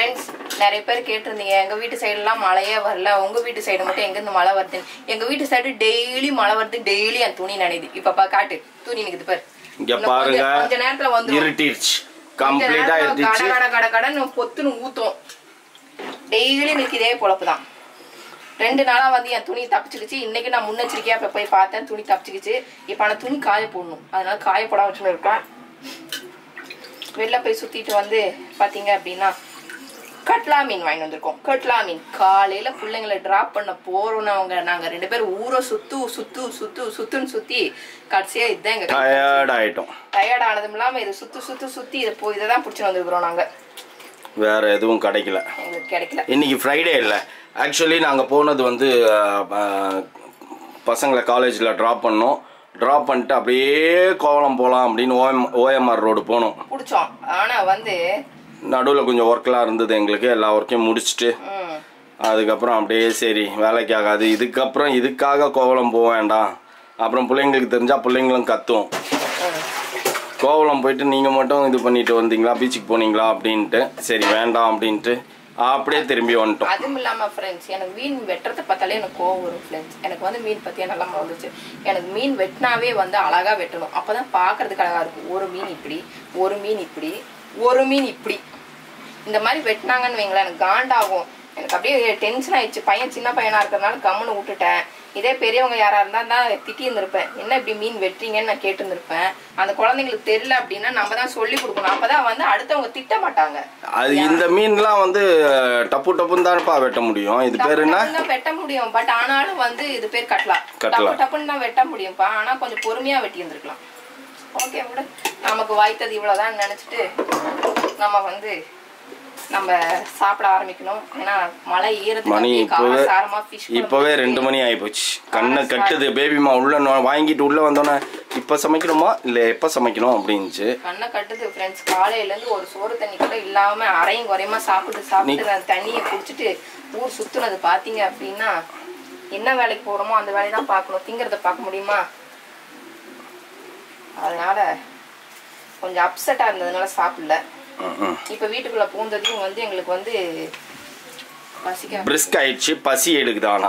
Friends நிறைய பேர் கேட்டிருந்தீங்க எங்க வீட்டு சைடுலாம் மழையே வரல உங்க வீட்டு சைடு மட்டும் எங்க இருந்து மழை வருது எங்க வீட்டு சைடு டெய்லி மழை வருது டெய்லி என் துணி நனையுது இப்ப பா காட்டு துணி நிக்குது பாரு இங்க இன்னும் பாருங்க கொஞ்ச- கொஞ்ச நேரத்துல வந்து இருட்டிருச்சு கம்ப்ளீட்டா கட இருட்டிருச்சு கட கட கடன்னு பொத்துன்னு ஊத்தும் டெய்லி எங்களுக்கு இதே பொழப்பு தான் ரெண்டு நாளா வந்து என் துணி தப்பிச்சுக்கிச்சு இன்னைக்கு நான் முன்னெச்சரிக்கையா இப்ப போய் பார்த்தேன் துணி தப்பிச்சுக்கிச்சு இப்ப நான் துணி காய போடணும் அதனால காய போட வச்சுன்னு இருக்கேன் வெளில போய் சுத்திட்டு வந்து பாத்தீங்க அப்படின்னா கட்லா மீன் வாங்கி வந்திருக்கோம் கட்லா மீன் காலையில பிள்ளைங்களை டிராப் பண்ண போறோம்னவங்க நாங்க ரெண்டு பேரும் ஊரை சுத்து சுத்து சுத்து சுத்துன்னு சுத்தி கடைசியா இதுதான் எங்க டயர்ட் ஆயிட்டோம் டயர்ட் ஆனதும் இல்லாம இது சுத்து சுத்து சுத்தி இதை போய் இதை தான் பிடிச்சி வந்திருக்கிறோம் நாங்க வேற எதுவும் கிடைக்கல எங்களுக்கு கிடைக்கல இன்னைக்கு ஃப்ரைடே இல்லை ஆக்சுவலி நாங்கள் போனது வந்து அஹ், அஹ், பசங்களை காலேஜில் ட்ராப் பண்ணோம் ட்ராப் பண்ணிட்டு அப்படியே கோவளம் போகலாம் அப்படின்னு ஓஎம் ஓஎம்ஆர் ரோடு போனோம் பிடிச்சோம் ஆனா வந்து நடுவில் கொஞ்சம் ஒர்க்லாம் இருந்தது எங்களுக்கு எல்லா ஒர்க்கையும் முடிச்சுட்டு ம், அதுக்கப்புறம் அப்படியே சரி வேலைக்கு ஆகாது இதுக்கப்புறம் இதுக்காக கோவளம் போக வேண்டாம் அப்புறம் பிள்ளைங்களுக்கு தெரிஞ்சால் பிள்ளைங்களும் கத்தும் ம். கோவளம் போயிட்டு நீங்கள் மட்டும் இது பண்ணிட்டு வந்தீங்களா பீச்சுக்கு போனீங்களா அப்படின்ட்டு சரி வேண்டாம் அப்படின்ட்டு அப்படியே திரும்பி வந்துட்டோம் அதுவும் இல்லாம ஃப்ரெண்ட்ஸ் எனக்கு மீன் வெட்டுறத பார்த்தாலே எனக்கு கோவம் வரும் ஃப்ரெண்ட்ஸ் எனக்கு வந்து மீன் பத்தியா நல்லா வந்துச்சு எனக்கு மீன் வெட்டினாவே வந்து அழகா வெட்டணும் அப்பதான் பார்க்கிறதுக்கு அழகா இருக்கும் ஒரு மீன் இப்படி ஒரு மீன் இப்படி ஒரு மீன் இப்படி இந்த மாதிரி வெட்டினாங்கன்னு வைங்களேன் எனக்கு காண்டாகும் எனக்கு அப்படியே டென்ஷன் ஆயிடுச்சு பையன் சின்ன பையனா இருக்கிறதுனால கம்முன்னு விட்டுட்டேன் இதே பெரியவங்க யாரா இருந்தா தான் திட்டி இருந்திருப்பேன் என்ன இப்படி மீன் வெட்டுறீங்கன்னு நான் கேட்டு இருந்திருப்பேன் அந்த குழந்தைங்களுக்கு தெரியல அப்படின்னா நம்ம தான் சொல்லி கொடுக்கணும் அப்பதான் வந்து அடுத்தவங்க திட்ட மாட்டாங்க அது இந்த மீன்லாம் வந்து டப்பு டப்புன்னு தானப்பா வெட்ட முடியும் இது பேர் என்ன டப்புன்னு தான் வெட்ட முடியும் பட் ஆனாலும் வந்து இது பேர் கட்டலாம் கட்லா. டப்பு டப்புன்னு தான் வெட்ட முடியும்ப்பா ஆனா கொஞ்சம் பொறுமையா வெட்டி இருந்திருக்கலாம் ஓகே விட நமக்கு வாய்த்தது இவ்வளவுதான் நினைச்சிட்டு நம்ம வந்து நம்ம சாப்பிட ஆரம்பிக்கணும் ஏன்னா மழை மணி ஈரத்துக்கு இப்போவே காரசாரமா ஃபிஷ் இப்போவே ரெண்டு மணி ஆயிப்போச்சு கண்ணை கட்டுது பேபிமா உள்ள நொ- வாங்கிட்டு உள்ள வந்தோன்னே இப்போ சமைக்கணுமா இல்லை எப்போ சமைக்கணும் அப்படின்ச்சு கண்ணை கட்டுது ஃப்ரெண்ட்ஸ் காலையில இருந்து ஒரு சோறு தண்ணி கூட இல்லாம அரையும் குறையமா சாப்பிட்டு சாப்பிட்டு அந்த தண்ணியை குடிச்சிட்டு ஊர் சுத்துனது பாத்தீங்க அப்படின்னா என்ன வேலைக்கு போறோமோ அந்த வேலையை தான் பார்க்கணும் திங்கிறத பார்க்க முடியுமா அதனால கொஞ்சம் அப்செட்டா இருந்ததுனால சாப்பிடல ம், ம். இப்ப வீட்டுக்குள்ள பூந்ததையும் வந்து எங்களுக்கு வந்து பசிக்க பிரிஸ்க் ஆயிடுச்சு பசி எடுக்குது ஆனா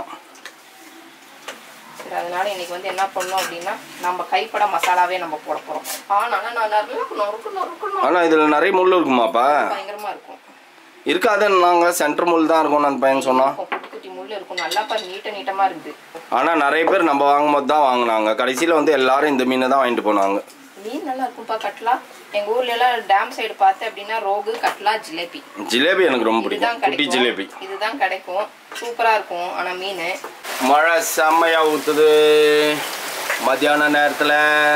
சரி அதனால இன்னைக்கு வந்து என்ன பண்ணோம் அப்படின்னா நம்ம கைப்பட மசாலாவே நம்ம போட போறோம் ஆனாலும் நான் நிறைய நொறுக்கு நொறுக்கு நொறுக்கு ஆனா இதுல நிறைய முள் இருக்குமாப்பா பயங்கரமா இருக்கும் இருக்காதுன்னு நாங்க சென்டர் முள் தான் இருக்கும்னு அந்த பையன் சொன்னான் இருக்கும், குட்டி குட்டி முள் இருக்கும் நல்லா பாரு நீட்ட நீட்டமா இருக்குது ஆனா நிறைய பேர் நம்ம வாங்கும்போது தான் வாங்கினாங்க கடைசியில வந்து எல்லாரும் இந்த மீனை தான் வாங்கிட்டு போனாங்க மீன் நல்லா இருக்கும்பா கட்லா எங்க ஊர்ல எல்லாம் டேம் சைடு பார்த்தேன் அப்படின்னா ரோகு கட்லா ஜிலேபி ஜிலேபி எனக்கு ரொம்ப இதுதான் பிடிக்கும் குட்டி ஜிலேபி கிடைக்கும் இதுதான் கிடைக்கும் சூப்பரா இருக்கும் ஆனா மீன் மழை செம்மையா ஊத்துது மத்தியான நேரத்துல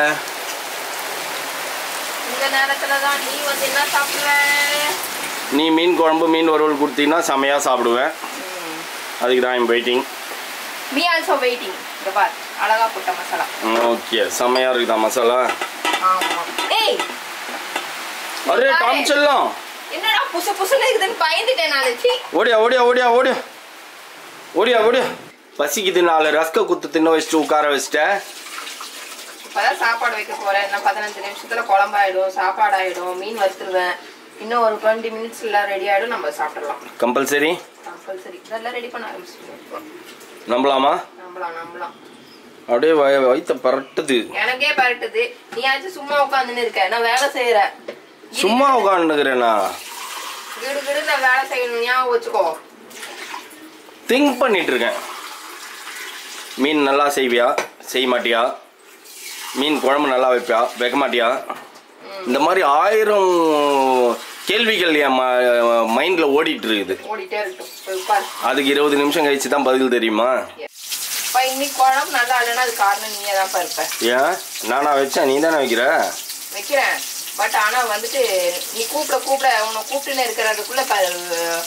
இந்த நேரத்துல தான் நீ வந்து என்ன சாப்பிடுவ நீ மீன் குழம்பு மீன் வறுவல் கொடுத்தீங்கன்னா செம்மையா சாப்பிடுவேன் அதுக்கு தான் I'm waiting me also waiting இந்த பார் அழகா போட்ட மசாலா ஓகே செம்மையா இருக்குதா மசாலா ஆமா ஏய் அரே டாம் செல்லம் என்னடா புசு புசுன்னு இருக்குதுன்னு பயந்துட்டேன் நான் சீ ஓடியா ஓடியா ஓடியா ஓடியா ஓடியா ஓடியா பசிக்குது நாலு ரஸ்க குத்து தின்ன வச்சுட்டு உட்கார வச்சுட்டேன் இப்பதான் சாப்பாடு வைக்க போறேன் இன்னும் பதினஞ்சு நிமிஷத்துல குழம்பாயிடும் சாப்பாடு ஆயிடும் மீன் வறுத்துருவேன் இன்னும் ஒரு டுவெண்ட்டி மினிட்ஸ்ல ரெடி ஆயிடும் நம்ம சாப்பிடலாம் கம்பல்சரி கம்பல்சரி இதெல்லாம் ரெடி பண்ண ஆரம்பிச்சிருக்கோம் நம்பலாமா நம்பலாம் நம்பலாம் அப்படியே வய வயிற்ற பரட்டுது எனக்கே பரட்டுது நீயாச்சும் சும்மா உட்காந்துன்னு இருக்க நான் வேலை செய்யறேன் சும்மா உட்காந்துக்கிறேண்ணா கிடு கிடு நான் வேலை செய்யணும் ஞாபகம் வச்சுக்கோ திங்க் பண்ணிட்டு இருக்கேன் மீன் நல்லா செய்வியா செய்ய மாட்டியா மீன் குழம்பு நல்லா வைப்பியா வைக்க மாட்டியா இந்த மாதிரி ஆயிரம் கேள்விகள் என் மைண்டில் ஓடிட்டு இருக்குது ஓடிட்டே இருக்கட்டும் போய் உட்காரு அதுக்கு இருபது நிமிஷம் கழிச்சு தான் பதில் தெரியுமா இப்ப இன்னைக்கு குழம்பு நல்லா இல்லைன்னா அது காரணம் நீயே தான் இருப்ப ஏன் நானா வச்சேன் நீ தானே வைக்கிற வைக்கிறேன் பட் ஆனா வந்துட்டு நீ கூப்பிட கூப்பிட உன்னை கூப்பிட்டுன்னு இருக்கிறதுக்குள்ள ப-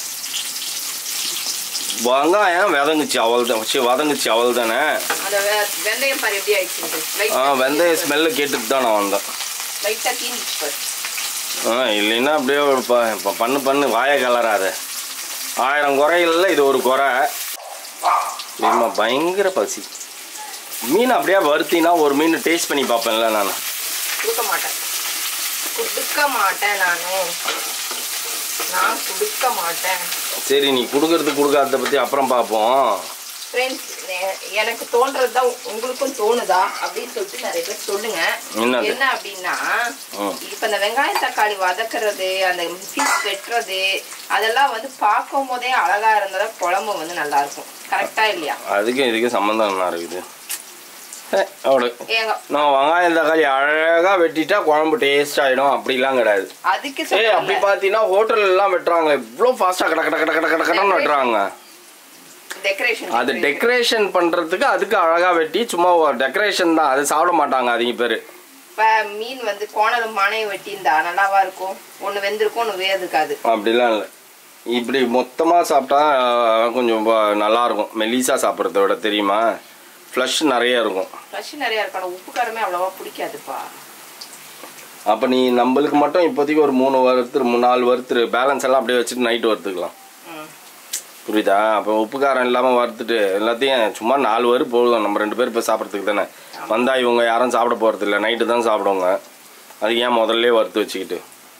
வெங்காயம் விதங்குச்சு அவள் தான் வச்சு வதங்குச்சு அவள் தானே அந்த வெ- வெந்தயம் பாரு எப்படி ஆயிடுச்சு ஆ வெந்தய ஸ்மெல்லு கேட்டுட்டு தான் நான் வந்தேன் லைட்டா தீந்துச்சு பாரு ஆ இல்லைன்னா அப்படியே ஒரு ப- ப- பண்ணு பண்ணு வாயை கலராத ஆயிரம் குறைகள்ல இது ஒரு குறை இம்மா பயங்கர பசி மீன் அப்படியே வறுத்தினா ஒரு மீன் டேஸ்ட் பண்ணி பார்ப்பேன்ல நான் கொடுக்க மாட்டேன் கொடுக்க மாட்டேன் நானு நான் நான் கொடுக்க மாட்டேன் சரி நீ கொடுக்கறது கொடுக்காதத பற்றி அப்புறம் பார்ப்போம் ஃப்ரெண்ட்ஸ் எனக்கு தோன்றது தான் உங்களுக்கும் தோணுதா அப்படின்னு சொல்லிட்டு நிறைய பேர் சொல்லுங்க என்னது? என்ன அப்படின்னா ம். இப்ப இந்த வெங்காயம் தக்காளி வதக்குறது அந்த ஃபிஷ் வெட்டுறது அதெல்லாம் வந்து பார்க்கும் போதே அழகா இருந்தா குழம்பு வந்து நல்லா இருக்கும் கரெக்டா இல்லையா அதுக்கும் இதுக்கும் சம்மந்தம் என்ன இருக்குது ஏ, அவ்வளோ ஏங்க நான் வெங்காயம் தக்காளி அழகாக வெட்டிட்டா குழம்பு டேஸ்ட் ஆகிடும் அப்படிலாம் கிடையாது அதுக்கு ஏய் அப்படி சொல்ல பார்த்தீங்கன்னா ஹோட்டல் எல்லாம் வெட்டுறாங்க இவ்வளோ ஃபாஸ்ட்டாக கட கட கட கட கட கடன்னு வெட்டுறாங்க டெக்கரேஷன் அது டெக்கரேஷன் பண்ணுறதுக்கு அதுக்கு அழகாக வெட்டி சும்மா டெக்கரேஷன் தான் அது சாப்பிட மாட்டாங்க அதிக பேர் இப்ப மீன் வந்து கோணலும் மானையை வெட்டியிருந்தா நல்லாவா இருக்கும் ஒண்ணு வெந்திருக்கும் ஒண்ணு வேதுக்காது அப்படிலாம் இல்லை இப்படி மொத்தமாக சாப்பிட்டா அஹ், கொஞ்சம் ப- நல்லா இருக்கும் மெலிசா சாப்பிட்றத விட தெரியுமா ஃப்ளஷ் நிறைய இருக்கும் ஃப்ரெஷ் நிறைய இருக்கணும் உப்பு காரமே அவ்வளவா பிடிக்காதுப்பா அப்போ நீ நம்மளுக்கு மட்டும் இப்போதைக்கு ஒரு மூணு வறுத்துரு மூணு நாலு வறுத்துரு பேலன்ஸ் எல்லாம் அப்படியே வச்சுட்டு நைட்டு வறுத்துக்கலாம் ம். புரியுதா அப்போ உப்பு காரம் இல்லாமல் வறுத்துட்டு எல்லாத்தையும் சும்மா நாலு வறு போதும் நம்ம ரெண்டு பேர் இப்போ சாப்பிட்றதுக்கு தானே வந்தா இவங்க யாரும் சாப்பிட போகிறது இல்லை நைட்டு தான் சாப்பிடுவாங்க அது ஏன் முதல்ல வறுத்து வச்சுக்கிட்டு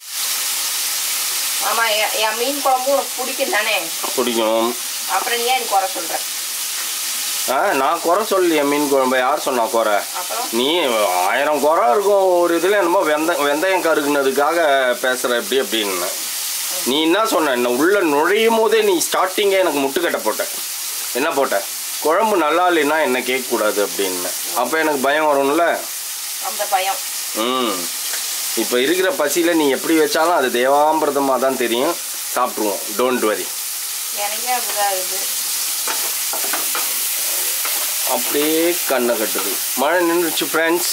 ஆமா என் என் மீன் குழம்பு உனக்கு பிடிக்கும் தானே பிடிக்கும் அப்புறம் நீ ஏன் எனக்கு குறை சொல்ற ஆ நான் குறை சொல்லலையே மீன் குழம்பு யார் சொன்னா குறை அப்புறம் நீ ஆயிரம் குறை இருக்கும் ஒரு இதில் என்னமோ வெந்த வெந்தயம் கருகுனதுக்காக பேசுகிற எப்படி அப்படின்னு நீ என்ன சொன்ன என்ன உள்ள நுழையும் போதே நீ ஸ்டார்டிங்கே எனக்கு முட்டுக்கட்டை போட்ட என்ன போட்ட குழம்பு நல்லா இல்லைன்னா என்ன கேட்கக்கூடாது அப்படின்னு அப்போ எனக்கு பயம் வரும்ல அந்த பயம் ம் இப்போ இருக்கிற பசியில் நீ எப்படி வச்சாலும் அது தேவாமிரதமாக தான் தெரியும் சாப்பிட்ருவோம் டோன்ட் வரி எனக்கே அப்படிதான் இருக்குது அப்படியே கண்ணை கட்டுது மழை நின்றுச்சு ஃப்ரெண்ட்ஸ்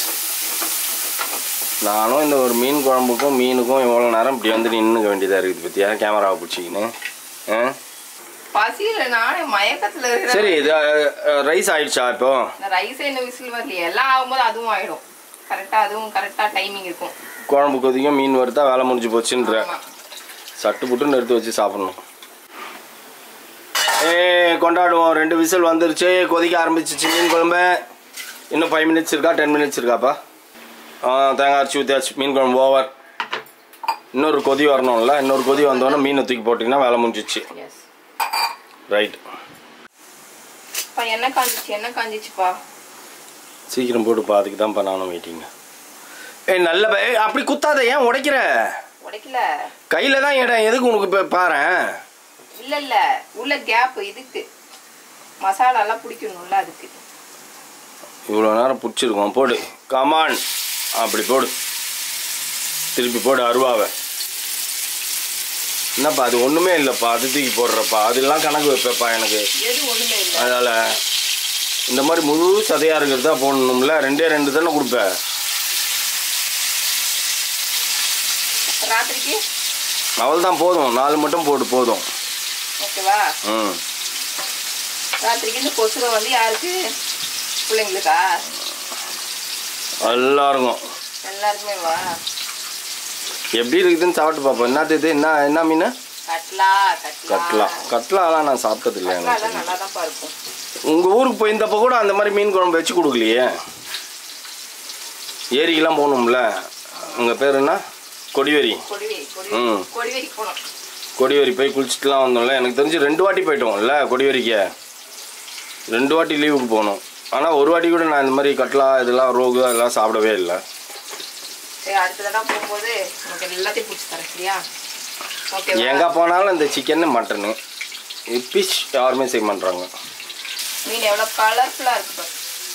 நானும் இந்த ஒரு மீன் குழம்புக்கும் மீனுக்கும் இவ்வளோ நேரம் இப்படி வந்து நின்றுக்க வேண்டியதாக இருக்குது பற்றியா கேமராவை பிடிச்சிக்கின்னு ஆ பசியில நானே மயக்கத்துல இருக்கிற சரி இது ரைஸ் ஆயிடுச்சா இப்போ இந்த ரைஸ் என்ன விசில் வரலையே எல்லாம் ஆகும்போது அதுவும் ஆயிடும் கரெக்டா அதுவும் கரெக்டா டைமிங் இருக்கும் குழம்பு கொதிக்கும் மீன் வறுத்தா வேலை முடிஞ்சு போச்சுன்ற ஆமா சட்டு புட்டுன்னு எடுத்து வச்சு சாப்பிடணும் ஏ கொண்டாடுவோம் ரெண்டு விசில் வந்துருச்சு கொதிக்க ஆரம்பிச்சிச்சு மீன் குழம்பு இன்னும் ஃபைவ் மினிட்ஸ் இருக்கா டென் மினிட்ஸ் இருக்காப்பா ஆ தேங்காய் அரைச்சி ஊற்றியாச்சு மீன் குழம்பு ஓவர் இன்னொரு கொதி வரணும்ல இன்னொரு கொதி வந்தோடனே மீனை தூக்கி போட்டிங்கன்னா வேலை முடிஞ்சிச்சு எஸ் ரைட் பா என்ன காஞ்சிச்சு என்ன காஞ்சிச்சுப்பா சீக்கிரம் போட்டுப்பா அதுக்கு தான்ப்பா நானும் வெயிட்டிங்க ஏய் நல்ல ப- ஏய் அப்படி குத்தாத ஏன் உடைக்கிற உடைக்கல கையில் தான் இடம் எதுக்கு உனக்கு இப்போ பாரேன் இல்ல இல்ல உள்ள கேப் இதுக்கு மசாலா எல்லாம் பிடிக்கணும்ல அதுக்கு இவ்வளோ நேரம் பிடிச்சிருக்கோம் போடு கமான் அப்படி போடு திருப்பி போடு அருவாவை என்னப்பா அது ஒன்றுமே இல்லைப்பா அது தூக்கி போடுறப்பா அதெல்லாம் கணக்கு வைப்பேப்பா எனக்கு எது ஒண்ணுமே இல்ல அதனால் இந்த மாதிரி முழு சதையாக இருக்கிறதா போடணும்ல ரெண்டே ரெண்டு தானே கொடுப்பேன் ராத்திரிக்கு அவள் தான் போதும் நாலு மட்டும் போடு போதும் ஓகேவா ம் ராத்திரிக்கு இந்த கொசுரை வந்து யாருக்கு பிள்ளைங்களுக்கா எல்லாருக்கும் எல்லாருக்குமே வா எப்படி இருக்குதுன்னு சாப்பிட்டு பார்ப்போம் என்னது இது என்ன என்ன மீன் கட்லா கட்லா கட்லா கட்லாலாம் நான் சாப்பிட்டதில்லை கட்லா எனக்கு எல்லாம் நல்லா தான் இருக்கும் உங்கள் ஊருக்கு போயிருந்தப்போ கூட அந்த மாதிரி மீன் குழம்பு வச்சு கொடுக்கலையே ஏரிக்கெல்லாம் போகணும்ல உங்கள் பேர் என்ன கொடிவேரி கொடிவேரி ம். கொடிவேரி கொடிவேரி போனோம் கொடிவேரி போய் குளிச்சுட்டுலாம் வந்தோம்ல எனக்கு தெரிஞ்சு ரெண்டு வாட்டி போயிட்டோம்ல கொடிவேரிக்கு ரெண்டு வாட்டி லீவுக்கு போகணும் ஆனால் ஒரு வாட்டி கூட நான் இந்த மாதிரி கட்லா இதெல்லாம் ரோகு அதெல்லாம் சாப்பிடவே இல்லை சரி அடுத்த தடவை போகும்போது உனக்கு எல்லாத்தையும் பிடிச்சி தரேன் சரியா ஓகே எங்கே போனாலும் இந்த சிக்கன் மட்டனு ஃபிஷ் யாருமே செய்ய மாட்றாங்க மீன் எவ்வளோ கலர்ஃபுல்லாக இருக்கு பாரு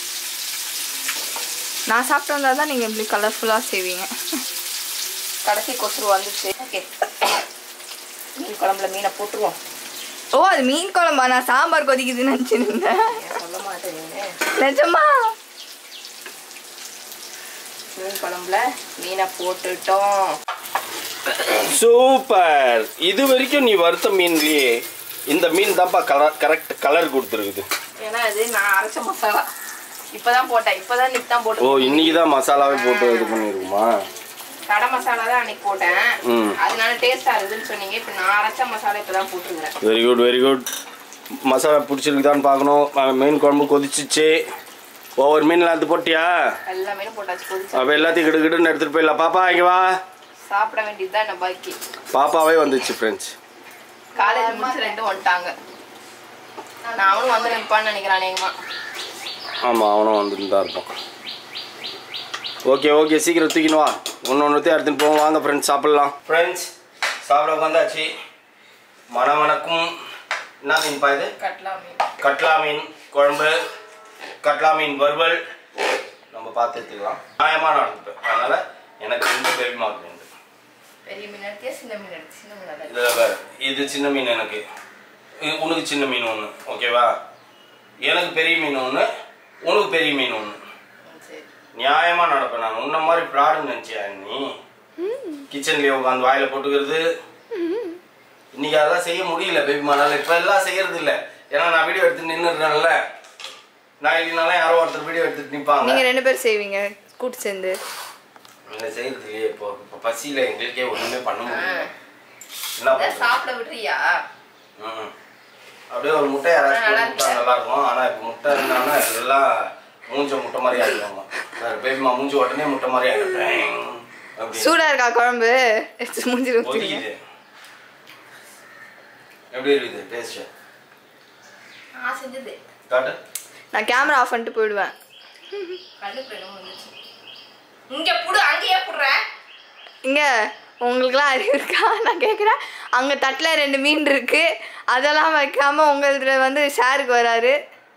நான் சாப்பிட்டு வந்தால் தான் நீங்கள் இப்படி கலர்ஃபுல்லாக செய்வீங்க கடைசி கொசுறு வந்துச்சு ஓகே மீன் குழம்புல மீனை போட்டுருவோம் ஓ அது மீன் குழம்பா நான் சாம்பார் கொதிக்குதுன்னு நினச்சிருந்தேன் ஏன் சொல்ல மாட்டேன் நீனு? நிஜமா மீன் குழம்புல மீனை போட்டுட்டோம் சூப்பர் இது வரைக்கும் நீ வறுத்த மீன்லயே இந்த மீன் தான்ப்பா கலர் கரெக்ட் கலர் கொடுத்துருக்குது ஏன்னா இது நான் அரைச்ச மசாலா இப்பதான் போட்டேன் இப்பதான் இன்னைக்கு தான் ஓ போட்டு இன்னைக்கு தான் மசாலாவே போட்டு இது பண்ணிருக்குமா கடை மசாலா தான் அன்னைக்கு போட்டேன் ம். அதனால டேஸ்டா இருக்குதுன்னு சொன்னீங்க இப்போ நான் அரைச்ச மசாலா இப்பதான் போட்டுருக்கிறேன் very good very good masala பிடிச்சிருக்குதான்னு பார்க்கணும் அஹ் மீன் குழம்பு கொதிச்சிச்சு ஒவ்வொரு மீன்லாம் எடுத்து போட்டியா எல்லாமே போட்டாச்சு கொதிச்சு அப்போ எல்லாத்தையும் கிடு கிடுன்னு எடுத்துகிட்டு போயிடலாம் பாப்பா இங்கே வா சாப்பிட வேண்டியதுதான் என்ன பாக்கி பாப்பாவே வந்துச்சு ஃப்ரெண்ட்ஸ் காலேஜ் முடிச்சு ரெண்டும் வந்துட்டாங்க நான் அவனும் வந்து நிற்பான்னு நினைக்கிறேன் அநேகமா ஆமாம் அவனும் வந்துட்டு தான் இருப்பான் ஓகே ஓகே சீக்கிரம் தூக்கின்னு வா ஒன்று ஒன்றுத்தையும் எடுத்துன்னு போவோம் வாங்க ஃப்ரெண்ட்ஸ் சாப்பிட்லாம் ஃப்ரெண்ட்ஸ் சாப்பிட உட்காந்தாச்சு மணமணக்கும் என்ன மீன்ப்பா இது கட்லா மீன் கட்லா மீன் குழம்பு கட்லா மீன் வறுவல் நம்ம பார்த்து எடுத்துக்கலாம் நியாயமாக நடந்துப்பேன் அதனால் எனக்கு வந்து பேபி மார்க் வேண்டும் பெரிய மீன் எடுத்தியா சின்ன மீன் எடுத்து சின்ன மீன் எடுத்து இதில் பாரு இது சின்ன மீன் எனக்கு இது உனக்கு சின்ன மீன் ஒன்று ஓகேவா எனக்கு பெரிய மீன் ஒன்று உனக்கு பெரிய மீன் ஒன்று சரி நியாயமாக நடப்பேன் நான் உன்ன மாதிரி ப்ராடுன்னு நினச்சியா நீ கிச்சன்லேயே உட்காந்து வாயில போட்டுக்கிறது இன்னைக்கு அதெல்லாம் செய்ய முடியல பேபி மாடால இப்போ எல்லாம் செய்யறது இல்லை ஏன்னா நான் வீடியோ எடுத்து நின்றுடுறேன்ல நான் இல்லைனாலும் யாரோ ஒருத்தர் வீடியோ எடுத்துட்டு நிற்பாங்க நீங்க ரெண்டு பேரும் செய்வீங்க கூட்டு சேர்ந்து இல்லை செய்யறது இல்லையே இப்போ இப்போ பசியில் எங்களுக்கே ஒன்றுமே பண்ண முடியல என்ன அதான் பண்ணுறது சாப்பிட விட்டுறியா ம். அப்படியே ஒரு முட்டை யாராச்சும் நல்லா போட்டு கொடுத்தா நல்லா இருக்கும் ஆனா இப்போ முட்டை இருந்தாங்கன்னா எல்லாம் மூஞ்ச முட்டை மாதிரி ஆகிடுவாங்க சார் பேபிமா மூஞ்சி உடனே முட்டை மாதிரி ஆகிடும் அப்படி சூடா இருக்கா குழம்பு எடுத்து மூஞ்சில ஊத்துறீங்க ஒதுக்கிது எப்படி இருக்குது டேஸ்ட் நான் செஞ்சது காட்டு நான் கேமரா ஆஃப் பண்ணிட்டு போயிடுவேன் கண்ணுக்கு என்னமோ வந்துச்சு இங்க புடு அங்கேயே புடுற இங்க உங்களுக்குலாம் அறிவு இருக்கா நான் கேட்குறேன் அங்கே தட்டில் ரெண்டு மீன் இருக்கு அதெல்லாம் வைக்காம உங்களதுல வந்து ஷேருக்கு வராரு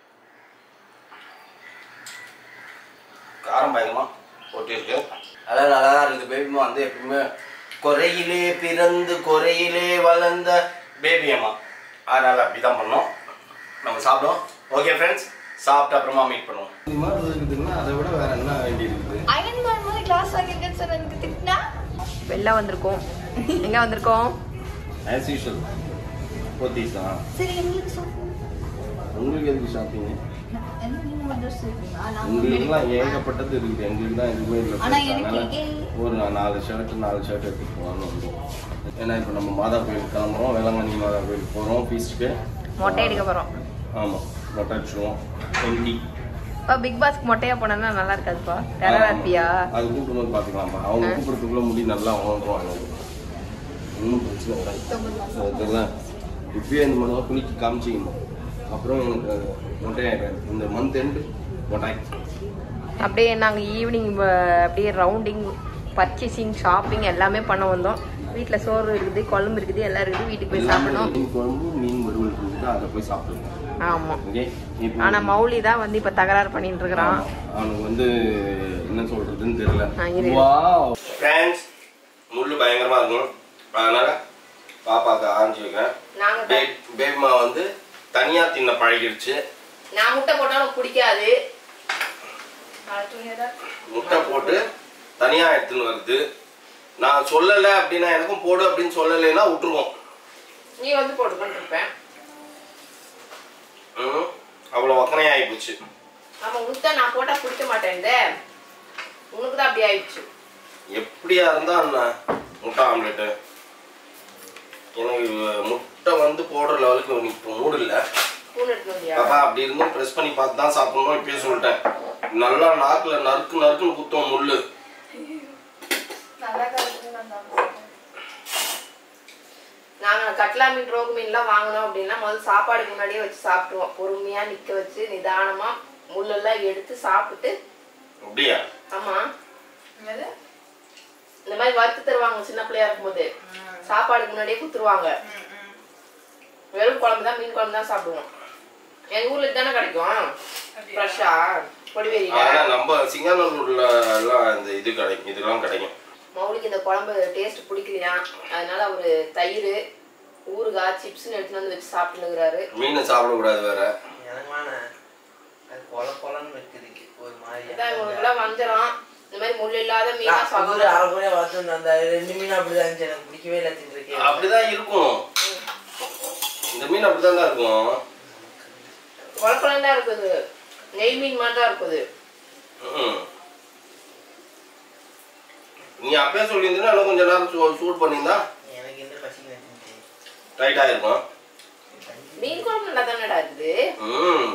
காரம் பயங்கரமா ஒட்டியிருக்கு அதான் நல்லா தான் இருக்குது பேபிமா வந்து எப்பயுமே குறையிலே பிறந்து குறையிலே வளர்ந்த பேபி அம்மா அதனால அப்படிதான் பண்ணோம் நம்ம சாப்பிடுவோம் ஓகே ஃப்ரெண்ட்ஸ் சாப்பிட்டு அப்புறமா மீட் பண்ணுவோம் இது மாதிரி இருக்குதுன்னா அதை விட வேற என்ன வேண்டி இருக்குது அயன் பண்ணும்போது கிளாஸ் வாங்கியிருக்கேன்னு சொன்ன எனக்கு திட்டினா வெளில வந்திருக்கோம் எங்க வந்திருக்கோம் ஆஸ் யூஷுவல் போத்தீஸா சரி எங்களுக்கு சாப்பிடுவோம் உங்களுக்கு எதுக்கு ஷாப்பிங் என்ன நீங்க மட்டும் சொல்றீங்களா உங்களுக்குலாம் ஏகப்பட்டது இருக்குது எங்களுக்கு தான் எதுவுமே இல்லை ஆனா friends. எனக்கு அதனால ஏ- ஒரு நா- நாலு ஷர்ட் நாலு ஷர்ட் எடுத்துட்டு போகலாம்னு வந்தோம் ஏன்னா இப்போ நம்ம மாதா கோயிலுக்கு கிளம்புறோம் வேளாங்கண்ணி மாதா கோயிலுக்கு போகிறோம் ஃபீஸ்ட்டுக்கு மொட்டை அடிக்க போறோம் ஆமாம் மொட்டை அடிச்சிடுவோம் எம்டி இப்போ பிக் பாஸ்க்கு மொட்டையா போனா நல்லா இருக்காதுப்பா டெரரா இருப்பியா அது கூப்பிடும்போது பார்த்துக்கலாம்ப்பா அவங்க கூப்பிடுறதுக்குள்ள முடி நல்லா வளர்ந்துருவாங்க ஒன்றும் பிரச்சனை இல்லை அதெல்லாம் இப்பயே இந்த மாதிரி குளிக்க காமிச்சிக்கணும் அப்புறம் எனக்கு மொட்டையாயிடாது இந்த மந்த் எண்டு மொட்டை அப்படியே நாங்கள் ஈவினிங் அப்படியே ரவுண்டிங் பர்ச்சேசிங் ஷாப்பிங் எல்லாமே பண்ண வந்தோம் வீட்டில் சோறு இருக்குது குழம்பு இருக்குது எல்லாம் இருக்குது வீட்டுக்கு போய் சாப்பிடணும் மீன் குழம்பு மீன் வறுவல் இருக்குது அதை போய் சாப்பிடுவோம் ஆமாம் ஓகே இப்போ ஆனால் மௌலி தான் வந்து இப்போ தகராறு பண்ணிட்டு இருக்கிறான் ஆமா. அவனுக்கு வந்து என்ன சொல்றதுன்னு தெரியல ஆ, இரு. வாவ் ஃப்ரெண்ட்ஸ் முள்ளு பயங்கரமா இருக்கும் அதனால பாப்பாக்கு ஆஞ்சி வைக்கிறேன் நாங்க பே- பேபிமா வந்து தனியா தின்ன பழகிடுச்சு நான் முட்டை போட்டாலும் பிடிக்காது நாலு துணி ஏதாவது முட்டை போட்டு தனியா எடுத்துன்னு வருது நான் சொல்லலை அப்படின்னா எனக்கும் போடு அப்படின்னு சொல்லலைன்னா விட்டுருவோம் நீ வந்து போட்டுக்கொண்டு இருப்பேன் ம், அவ்வளோ வக்கனையாகி போச்சு நம்ம முட்டை நான் போட்டா பிடிக்க மாட்டேன் உனக்கு தான் அப்படி ஆயிடுச்சு எப்படியா இருந்தா என்ன முட்டை ஆம்லெட்டு எனக்கு முட்டை வந்து போடுற லெவலுக்கு எனக்கு இப்போ மூடு இல்லை ஸ்பூன் எடுத்து வந்தியா பாப்பா அப்படி இருந்தும் ப்ரெஸ் பண்ணி பார்த்து தான் சாப்பிடணும் இப்பயே சொல்லிட்டேன் நல்லா நாக்குல நறுக்கு நறுக்குன்னு குத்தும் முள்ளு நாங்க கட்லா மீன் ரோகு மீன்லாம் வாங்கினோம் அப்படின்னா முதல்ல சாப்பாடுக்கு முன்னாடியே வச்சு சாப்பிடுவோம் பொறுமையா நிக்க வச்சு நிதானமா முள்ளெல்லாம் எடுத்து சாப்பிட்டு அப்படியா ஆமா இந்த மாதிரி வறுத்து தருவாங்க சின்ன பிள்ளையா இருக்கும்போது சாப்பாடுக்கு முன்னாடியே குத்துருவாங்க வெறும் குழம்பு தான் மீன் குழம்பு தான் சாப்பிடுவோம் எங்க ஊர்ல தானே கிடைக்கும் ஃப்ரெஷ்ஷா கொடிவேரியில ஆனா நம்ம சிங்கானூர்ல எல்லாம் இந்த இது கிடைக்கும் இதெல்லாம் கிடைக்கும் மௌலிக்கு இந்த குழம்பு டேஸ்ட் பிடிக்கலையா அதனால அவரு தயிர் ஊறுகாய் சிப்ஸ்னு எடுத்துட்டு வந்து வச்சு சாப்பிட்டுருக்கிறாரு மீன் சாப்பிடக்கூடாது வேற எனக்கு வேணாம் அது கொல கொலன்னு வைக்கிறதுக்கு ஒரு மாதிரி அதான் இவங்களுக்குலாம் வஞ்சிரம் இந்த மாதிரி முள் இல்லாத மீனா நான் ஒரு சாப்பிடுவோம் அரை கூட வளர்த்து அந்த ரெண்டு மீன் அப்படிதான் இருந்துச்சு எனக்கு பிடிக்கவே இல்லை தின்னுருக்கேன் அப்படிதான் இருக்கும் இந்த மீன் அப்படிதான் தான் இருக்கும் குழப்பம் தான் இருக்குது நெய் மீன் மாதிரி தான் இருக்குது ம். நீ அப்பயே சொல்லியிருந்தீங்கன்னா இன்னும் கொஞ்ச நேரம் சூ- சூடு பண்ணியிருந்தா எனக்கு எந்த பசிக்கு வச்சுட்டேன் டைட் ஆயிருக்கும் மீன் குழம்பு நல்லா தானடா இருக்குது ம்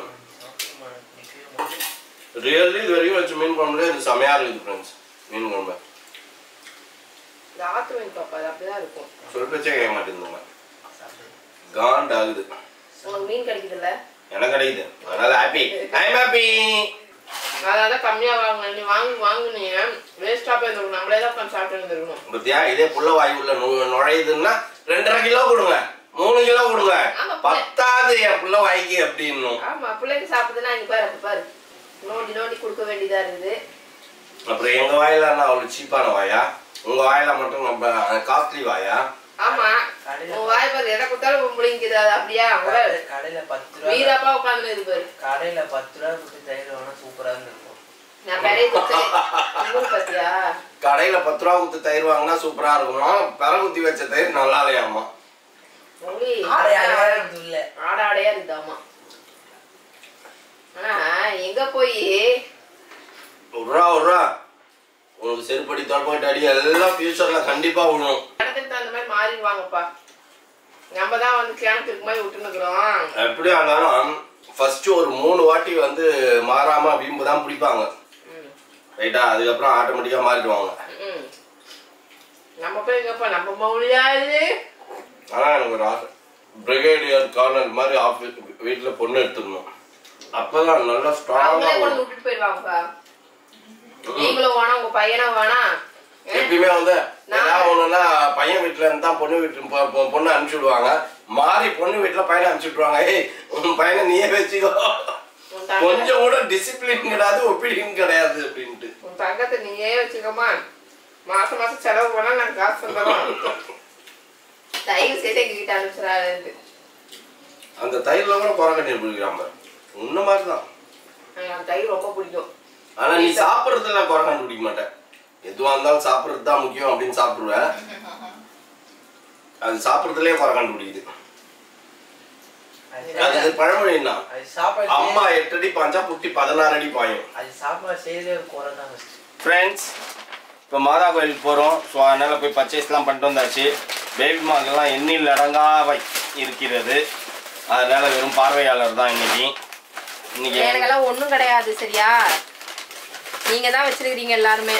ரியல்லி இது வரைக்கும் வச்ச மீன் குழம்புல இது செமையா இருக்குது ஃப்ரெண்ட்ஸ் மீன் குழம்பு இந்த ஆத்து மீன் பாப்பா அது அப்படிதான் இருக்கும் சொல் பேச்சே கேட்க மாட்டேங்குதுங்க காண்ட் ஆகுது உனக்கு மீன் கிடைக்குதுல்ல எனக்கு கிடைக்குது அதனால ஹாப்பி ஐம் ஹாப்பி அதாவது கம்மியா வாங்கினேன் நீ வாங்கி வாங்குனீங்க வேஸ்டா போய் இருந்திருக்கும் நம்மளே தான் உட்காந்து சாப்பிட்டு இருந்திருக்கணும் பத்தியா இதே புள்ள வாய் உள்ள நு- நுழையுதுன்னா ரெண்டரை கிலோ கொடுங்க மூணு கிலோ கொடுங்க ஆமா, புள்ள. பத்தாது என் புள்ள வாய்க்கு அப்படின்னும் ஆமா பிள்ளைக்கு சாப்பிடுதுன்னா இங்க பாரு அப்ப பாரு நோண்டி நோண்டி கொடுக்க வேண்டியதா இருக்குது அப்புறம் எங்க வாயில என்ன அவ்வளவு சீப்பான வாயா உங்க வாயில மட்டும் நம்ம காஸ்ட்லி வாயா ஆமா கடையில உன் வாய் பாரு எதை கொடுத்தாலும் பிள்ளைங்குது அது அப்படியா உங்க கடை- கடையில பத்து ரூபா வீரப்பா உட்காந்து இது பாரு கடையில பத்து ரூபா கொடுத்து தயிர் வேணா சூப்பரா இருந்திருக்கும் நான் பெரிய குத்து ஊர் பாத்தியா கடையில பத்து ரூபா குத்து தயிர் வாங்கினா சூப்பரா இருக்குமா பெற குத்தி வச்ச தயிர் நல்லா இல்லையாமா மொழி ஆடை அடையா இருக்குது இல்ல ஆட ஆடையா இருக்குதாமா ஆனா எங்க போய் ஒரு ரூபா ஒரு ரூபா உனக்கு செருப்படி தொடப்பட்டு அடி எல்லாம் ஃபியூச்சர்ல கண்டிப்பா விழும் இடத்துக்கு தகுந்த மாதிரி மாறிடுவாங்கப்பா நம்ம தான் வந்து கிணத்துக்கு மாதிரி விட்டுனுக்குறோம் எப்படி ஆனாலும் ஃபர்ஸ்ட் ஒரு மூணு வாட்டி வந்து மாறாம வீம்பு தான் பிடிப்பாங்க ம் ரைட்டா அதுக்கப்புறம் ஆட்டோமேட்டிக்கா மாறிடுவாங்க ம் நம்ம போய் எங்கப்பா நம்ம மொழியா இது ஆனா எனக்கு ஒரு ஆசை பிரிகேடியர் கார்னர் மாதிரி ஆஃபீஸ் வீட்டுல பொண்ணு எடுத்துக்கணும் அப்பதான் நல்லா அவங்களே ஸ்ட்ராங்கா கொண்டு விட்டுட்டு போயிடுவாங்கப்பா நீங்களும் வேணாம் உங்க பையனும் வேணாம் எப்பயுமே வந்து ஏதாவது ஒண்ணுன்னா பையன் வீட்டுல இருந்து தான் பொண்ணு வீட்டு பொ- பொ- பொண்ணு அனுப்பிச்சு விடுவாங்க மாறி பொண்ணு வீட்டுல பையனை அனுப்பிச்சு விட்டுருவாங்க ஏய் உன் பையனை நீயே வச்சுக்கோ உன் தங்க கொஞ்சம் கூட டிசிப்ளின் கிடையாது ஒப்பீனியன் கிடையாது அப்படின்ட்டு உன் தங்கத்தை நீயே வச்சுக்கோமா மாசம் மாசம் செலவு பண்ணா நாங்க காசு தந்துடுறோம் தயவு செய்து எங்க கிட்ட அனுப்பிச்சிடாது அந்த தயிர்ல கூட குறை கட்டி பிடிக்கிறாம உன்ன மாதிரி தான் எனக்கு தயிர் ரொம்ப பிடிக்கும் ஆனா நீ சாப்பிடுறதுல குறை கண்டுபிடிக்க மாட்டேன் எதுவா இருந்தாலும் சாப்பிடுறது தான் முக்கியம் அப்படின்னு சாப்பிடுவேன் அது சாப்பிடுறதுலயே குறை கண்டுபிடிக்குது அது அது பழமொழி என்ன அது சாப்பாடு அம்மா எட்டு அடி பாஞ்சா குட்டி பதினாறு அடி பாயும் அது சாப்பாடு செய்யறதே ஒரு குறை தான் ஃப்ரெண்ட்ஸ் இப்போ மாதா கோயிலுக்கு போகிறோம் ஸோ அதனால் போய் பர்ச்சேஸ்லாம் பண்ணிட்டு வந்தாச்சு பேபி மாங்கெல்லாம் எண்ணில் அடங்காவை இருக்கிறது அதனால் வெறும் பார்வையாளர் தான் இன்னைக்கு இன்னைக்கு எனக்கெல்லாம் ஒண்ணும் கிடையாது சரியா நீங்க தான் வச்சிருக்கீங்க எல்லாருமே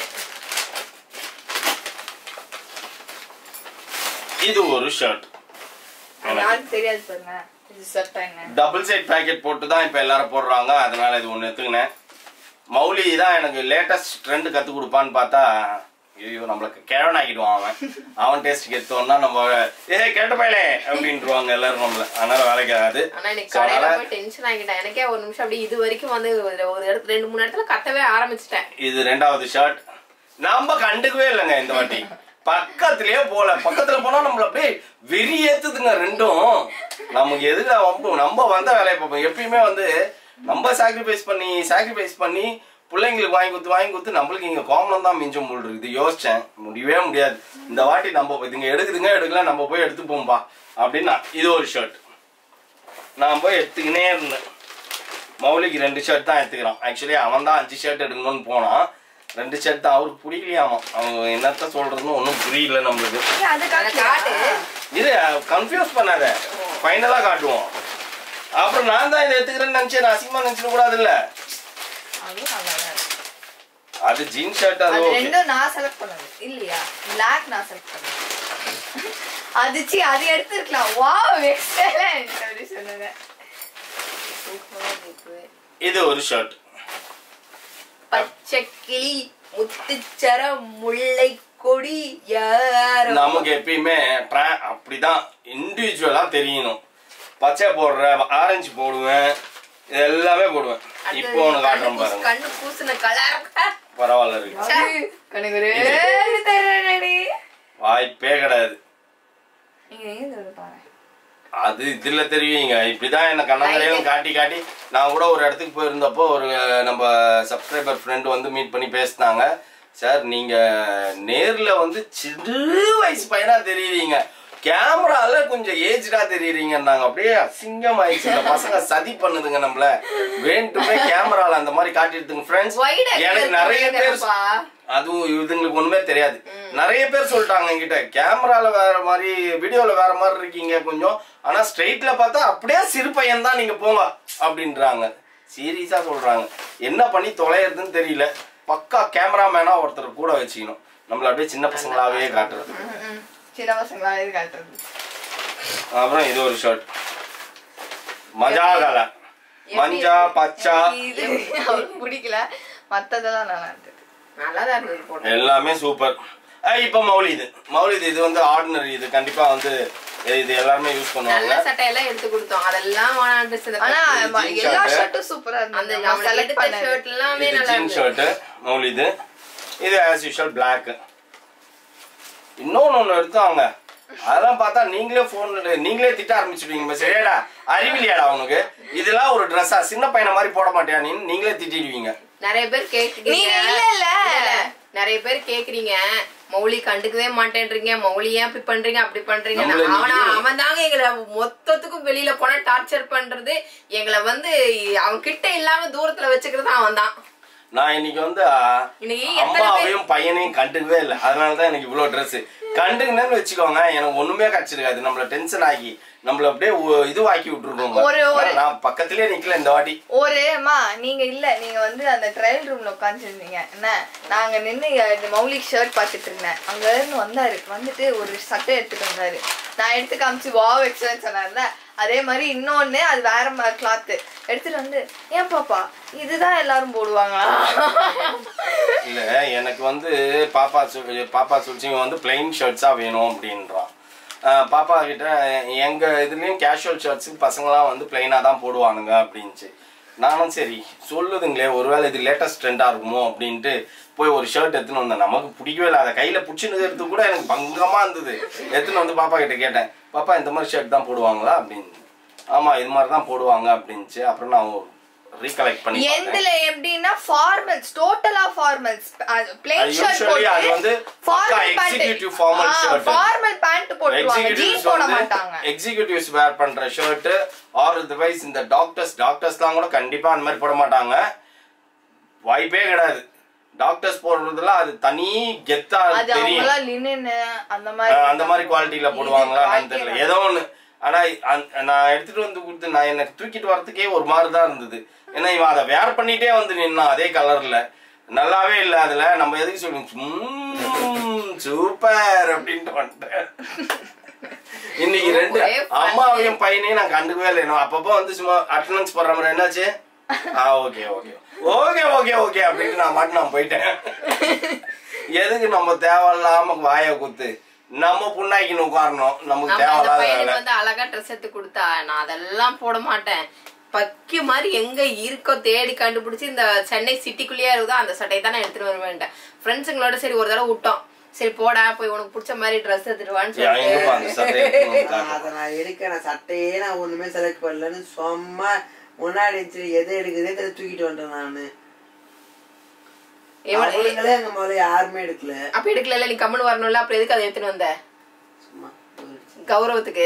இது ஒரு ஷர்ட் யாருக்கு தெரியாது பாருங்க இது சட்டாங்க டபுள் சைட் பேக்கெட் போட்டு தான் இப்போ எல்லாரும் போடுறாங்க அதனால இது ஒன்று எடுத்துக்கினேன் மௌலி தான் எனக்கு லேட்டஸ்ட் ட்ரெண்ட் கற்றுக் கொடுப்பான்னு பார்த்தா ஐயோ நம்மளுக்கு கிழவன் ஆக்கிடுவான் அவன் அவன் டேஸ்ட் எடுத்தோன்னா நம்ம ஏ கேட்ட பயலே அப்படின்ட்டுருவாங்க எல்லாரும் நம்மள அதனால வேலைக்கு ஆகாது ஆனா எனக்கு So, கடையில அதனால போய் டென்ஷன் ஆகிட்டேன் எனக்கே ஒரு நிமிஷம் அப்படி இது வரைக்கும் வந்து ஒரு ஒரு இடத்துல ரெண்டு மூணு இடத்துல கத்தவே ஆரம்பிச்சிட்டேன் இது ரெண்டாவது ஷர்ட் நாம கண்டுக்கவே இல்லைங்க இந்த வாட்டி பக்கத்திலேயே போல பக்கத்துல போனா நம்மள அப்படியே வெறி ஏத்துதுங்க ரெண்டும் நமக்கு எதுக்கு வம்பு நம்ம வந்த வேலையை பார்ப்போம் எப்பயுமே வந்து நம்ம சாக்ரிஃபைஸ் பண்ணி சாக்ரிஃபைஸ் பண்ணி பிள்ளைங்களுக்கு வாங்கி கொடுத்து வாங்கி கொடுத்து நம்மளுக்கு இங்க கோமணம் தான் மிஞ்சம் போல் இருக்குது யோசிச்சேன் முடியவே முடியாது இந்த வாட்டி நம்ம இதுங்க எடுக்குதுங்க எடுக்கல நம்ம போய் எடுத்துப்போம்பா அப்படின்னா இது ஒரு ஷர்ட் நான் போய் எடுத்துக்கினே இருந்தேன் மௌலிக்கு ரெண்டு ஷர்ட் தான் எடுத்துக்கிறான் ஆக்சுவலி அவன் தான் அஞ்சு ஷர்ட் எடுக்கணும்னு போனான் ரெண்டு ஷர்ட் தான் அவருக்கு பிடிக்கலையாமா அவன் என்னத்த சொல்றதுன்னு ஒன்றும் புரியல நம்மளுக்கு அது காட்டு இது கன்ஃபியூஸ் பண்ணாத ஃபைனலா காட்டுவோம் அப்புறம் நான் தான் இதை எடுத்துக்கிறேன்னு நினைச்சேன் நான் அசிங்கமா நினைச்சிட கூடாது இல்ல அதுவும் நல்லா தான் இருக்கு. அது ஜீன் ஷர்ட் அது அது ஓகே ரெண்டும் நான் செலக்ட் பண்ணது இல்லையா பிளாக் நான் செலக்ட் பண்ணது அது சி அது எடுத்திருக்கலாம் வாவ் எக்ஸலென்ட் அப்படி சொன்னது இது ஒரு ஷர்ட் பச்சை கிளி முத்துச்சர முல்லை கொடி யாரோ நமக்கு எப்பயுமே tra- அப்படிதான் இண்டிவிஜுவலா தெரியணும் பச்சை போடுறேன் ஆரஞ்சு போடுவேன் இது எல்லாமே போடுவேன் இப்போ ஒன்று காட்டுறேன் பாருங்க கண்ணு பூசின கலர் பரவாயில்ல இருக்கு எனக்கு ஒரு தரடி வாய்ப்பே கிடையாது நீங்க எங்க பாருங்க அது இதுல தெரியுங்க இப்படிதான் என்ன கண்ணங்கரையும் காட்டி காட்டி நான் கூட ஒரு இடத்துக்கு போயிருந்தப்போ ஒரு நம்ம சப்ஸ்கிரைபர் ஃப்ரெண்டு வந்து மீட் பண்ணி பேசினாங்க சார் நீங்க நேர்ல வந்து சிறு வயசு பையனா தெரியுறீங்க கேமரால கொஞ்சம் ஏஜ்டா தெரியுறீங்கன்னாங்க அப்படியே அசிங்கம் ஆயிடுச்சு இந்த பசங்க சதி பண்ணுதுங்க நம்மள வேண்டுமே கேமரால அந்த மாதிரி காட்டிடுதுங்க ஃப்ரெண்ட்ஸ் Wide angle எனக்கு நிறைய பேர் கேக்குறப்பா. அதுவும் இதுங்களுக்கு ஒண்ணுமே தெரியாது நிறைய பேர் சொல்லிட்டாங்க என்கிட்ட கேமரால வேற மாதிரி வீடியோல வேற மாதிரி இருக்கீங்க கொஞ்சம் ஆனா ஸ்ட்ரெயிட்ல பார்த்தா அப்படியே சிறு பையன் தான் நீங்க போங்க அப்படின்றாங்க சீரியஸா சொல்றாங்க என்ன பண்ணி தொலைறதுன்னு தெரியல பக்கா கேமராமேனா ஒருத்தர் கூட வச்சுக்கணும் நம்மள அப்படியே சின்ன பசங்களாவே காட்டுறது சின்ன பசங்களா இது காட்டுறது அப்புறம் இது ஒரு ஷர்ட் மஜா கலர் மஞ்சா பச்சா இது அவருக்கு பிடிக்கல மத்ததெல்லாம் நல்லா இருந்தது நல்லா தான் இருந்தது போட்டு எல்லாமே சூப்பர் இப்போ மௌலிது மௌலிது இது வந்து ஆர்டினரி இது கண்டிப்பா வந்து இது எல்லாருமே யூஸ் நல்ல பண்ணுவாங்க சட்டையெல்லாம் எடுத்து கொடுத்தோம் அதெல்லாம் வேணாம் dress இந்த ஆனா இது ம- jean எல்லா shirt. ஷர்ட்டும் சூப்பரா அந்த இருந்தது நம்ம செலக்ட் எடுத்த பண்ணது ஷர்ட் எல்லாமே இது நல்லா ஜீன் இருந்தது ஷர்ட்டு மௌலிது இது ஆஸ் யூஷுவல் பிளாக் இன்னொன்னு ஒண்ணு எடுத்தாங்க அதெல்லாம் பார்த்தா நீங்களே போன்ல நீங்களே திட்ட ஆரம்பிச்சுடுவீங்க பஸ் ஏடா அறிவிலியாடா உனக்கு இதெல்லாம் ஒரு ட்ரெஸ்ஸா சின்ன பையனை மாதிரி போட மாட்டியா நீ நீங்களே திட்டிடுவீங்க நிறைய பேர் கேக்குறீங்க நீங்க இல்ல இல்ல. இல்ல, நிறைய பேர் கேக்குறீங்க மௌலி கண்டுக்கவே மாட்டேன்றீங்க மௌலி ஏன் இப்படி பண்றீங்க அப்படி பண்றீங்க நம்மள அவனா நீங்க- அவன் தாங்க எங்களை மொத்தத்துக்கும் வெளியில போனா டார்ச்சர் பண்றது எங்களை வந்து அவன் கிட்ட இல்லாம தூரத்துல வச்சுக்கிறது அவன் தான் நான் இன்னைக்கு வந்து ஆ, இன்னைக்கு எத்தனை பேர் அம்மாவையும் பையனையும் கண்டுக்கவே இல்லை அதனால தான் எனக்கு இவ்வளோ ட்ரெஸ் கண்டுக்குனேன்னு வச்சுக்கோங்க எனக்கு ஒண்ணுமே கிடைச்சிருக்காது நம்மள டென்ஷன் ஆகி நம்மள அப்படியே ஒ- இதுவாக்கி விட்டுருக்கோங்க ஒரு- ஒரு- நான் பக்கத்திலே நிக்கல இந்த வாட்டி ஒரு அம்மா நீங்க இல்ல நீங்க வந்து அந்த ட்ரையல் ரூம்ல உட்காந்துருந்தீங்க என்ன நாங்க நின்னு இந்த மௌலிக் ஷர்ட் பாத்துட்டு இருந்தேன் அங்க இருந்து வந்தாரு வந்துட்டு ஒரு சட்டை எடுத்துட்டு வந்தாரு நான் எடுத்து காமிச்சு வாவ் எக்ஸலன்ஸ் சொன்னார்ல அதே மாதிரி இன்னொன்னு அது வேற கிளாத் எடுத்துட்டு வந்து ஏன் பாப்பா இதுதான் எல்லாரும் போடுவாங்களா இல்ல எனக்கு வந்து பாப்பா சொல் பாப்பா சொல்லிச்சு வந்து பிளைன் ஷர்ட்ஸா வேணும் அப்படின்றான் ஆஹ் பாப்பா கிட்ட எங்க இதுலயும் கேஷுவல் ஷர்ட்ஸ் பசங்களாம் வந்து பிளைனா தான் போடுவானுங்க அப்படின்ச்சு நானும் சரி சொல்லுதுங்களே ஒருவேளை இது லேட்டஸ்ட் ட்ரெண்டா இருக்குமோ அப்படின்ட்டு போய் ஒரு ஷர்ட் எடுத்துன்னு வந்தேன் நமக்கு பிடிக்கவே இல்லை அதை கையில பிடிச்சின்னு கூட எனக்கு பங்கமா இருந்தது எடுத்துன்னு வந்து பாப்பா கிட்ட கேட்டேன் பாப்பா இந்த மாதிரி ஷர்ட் தான் போடுவாங்களா அப்படின்னு ஆமா இது மாதிரி தான் போடுவாங்க அப்படின்ச்சு அப்புறம் நான் ரீகலெக்ட் பண்ணி பார்த்தேன். எந்துல எப்படின்னா ஃபார்மல்ஸ் டோட்டலா ஃபார்மல்ஸ் பிளேன் அது ஷர்ட் usually அது வந்து போட்டு பக்கா formal executive formal shirt. Formal pant போட்டுருவாங்க ஜீன் எக்ஸிகியூட்டிவ்ஸ் போட வந்து மாட்டாங்க எக்ஸிகியூட்டிவ்ஸ் வேர் பண்ற ஷர்ட் ஆர் அதர்வைஸ் இந்த டாக்டர்ஸ் டாக்டர்ஸ்லாம் கூட கண்டிப்பா அந்த மாதிரி போட மாட்டாங்க வாய்ப்பே கிடையாது டாக்டர்ஸ் போடுறதுல அது தனி கெத்தா அது தெரியும் அவங்களாம் லினன் அந்த மாதிரி அஹ் அந்த மாதிரி குவாலிட்டியில போடுவாங்களா quality தெரியல ஏதோ ஒண்ணு ஆனா அந்த- நான் எடுத்துட்டு வந்து கொடுத்து நான் எனக்கு தூக்கிட்டு வரதுக்கே ஒரு மாதிரி தான் இருந்தது ஏன்னா இவன் அதை வேர் பண்ணிட்டே வந்து நின்னான் அதே கலர்ல நல்லாவே இல்ல அதுல நம்ம எதுக்கு சொல்லி சூப்பர் அப்படின்ட்டு வந்துட்டேன் இன்னைக்கு ரெண்டு ஒரே fun. அம்மாவையும் பையனையும் நான் கண்டுக்கவே இல்லை நான் அப்பப்போ வந்து சும்மா அட்டண்டன்ஸ் போடுற மாதிரி என்னாச்சு ஆ okay okay okay okay okay அப்படின்ட்டு நான் மட்டும் நான் போயிட்டேன் எதுக்கு நம்ம தேவையில்லாம வாயை குத்து நம்ம புண்ணாக்கின்னு உட்காரணும் நமக்கு நம்ம அந்த தேவையில்லாத பையனுக்கு வேலை வந்து அழகா ட்ரெஸ் எடுத்து கொடுத்தா நான் அதெல்லாம் போட மாட்டேன் பக்கி மாதிரி எங்க இருக்கோ தேடி கண்டுபிடிச்சு இந்த சென்னை சிட்டிக்குள்ளேயே இருக்குதோ அந்த சட்டையை தான் நான் எடுத்துட்டு வருவேன் ஃப்ரெண்ட்ஸுங்களோட சரி ஒரு தடவை விட்டோம் சரி போடா போய் உனக்கு பிடிச்ச மாதிரி ட்ரெஸ் எடுத்துருவான்னு ஏன் எங்கப்பா அந்த சொல்லிட்டு சட்டையை எடுத்துன்னு வந்து நான் காட்டு? அதை நான் எடுக்க நான் சட்டையே நான் ஒண்ணுமே செலக்ட் பண்ணலன்னு சும்மா முன்னாடி இருந்துச்சு எதை எடுக்குதே தெரியல தூக்கிட்டு வந்துட்டேன் நானு எவ்வளவு- அவனுங்களே அங்க முதல்ல யாருமே எடுக்கல அப்ப எடுக்கல நீ கம்முன்னு வரணும்ல அப்புறம் எதுக்கு அதை எடுத்துட்டு வந்த சும்மா போயிடுச்சு. கௌரவத்துக்கு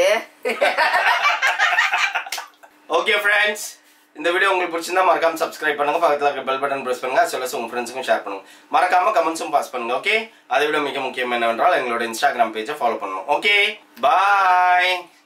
ஓகே ஃப்ரெண்ட்ஸ் இந்த வீடியோ உங்களுக்கு பிடிச்சிருந்தா மறக்காம சப்ஸ்கிரைப் பண்ணுங்க பக்கத்துல இருக்க பெல் பட்டன் பிரஸ் பண்ணுங்க சொல்ல உங்க ஃப்ரெண்ட்ஸுக்கும் ஷேர் பண்ணுங்க மறக்காம கமெண்ட்ஸும் பாஸ் பண்ணுங்க ஓகே அதை விட மிக முக்கியம் என்னவென்றால் எங்களோட இன்ஸ்டாகிராம் பேஜை ஃபாலோ பண்ணணும் ஓகே பாய்